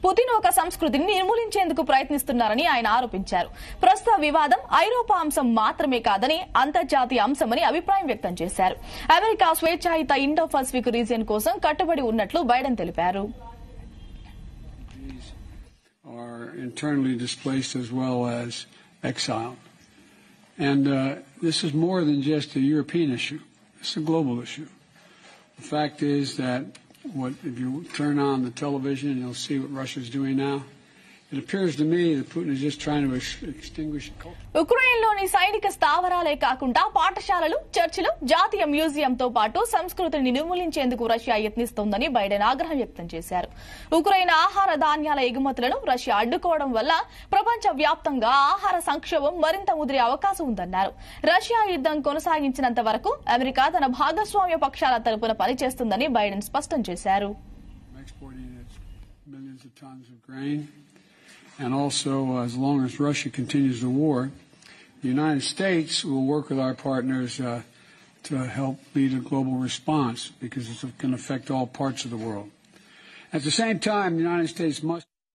Putin ఒక సంస్కృతిని నిర్మూలించేందుకు ప్రయత్నిస్తున్నారని ఆయన ఆరోపించారు ప్రస్తుత వివాదం ఐరోపా అంశం మాత్రమే కాదని అంతర్జాతీయ అంశమని అభిప్రాయం వ్యక్తం చేశారు అమెరికా స్వేచ్ఛాయుత ఇండో పసిఫిక్ రీజియన్ కోసం కట్టుబడి ఉన్నట్లు బైడెన్ తెలిపారు are internally displaced as well as exiled. And uh, this is more than just a European issue. It's a global issue. The fact is that what if you turn on the television, you'll see what Russia's doing now. It appears to me that Putin is just trying to ex- extinguish culture. ఉక్రెయిన్లోని సైనిక స్థావరాలే కాకుండా పాఠశాలలు చర్చిలు జాతీయ మ్యూజియంతో పాటు సంస్కృతిని నిర్మూలించేందుకు Russia యత్నిస్తోందని Biden ఆగ్రహం వ్యక్తం చేశారు ఉక్రెయిన్ ఆహార ధాన్యాల ఎగుమతులను రష్యా అడ్డుకోవడం వల్ల ప్రపంచ వ్యాప్తంగా ఆహార సంక్షోభం మరింత ముదిరే అవకాశం ఉందన్నారు రష్యా యుద్దం కొనసాగించినంత వరకు అమెరికా తన భాగస్వామ్య పక్షాల తరపున పనిచేస్తుందని బైడెన్ స్పష్టం చేశారు exporting its millions of tons of grain. And also, as long as Russia continues the war, the United States will work with our partners uh, to help lead a global response because it's going to affect all parts of the world. At the same time, the United States must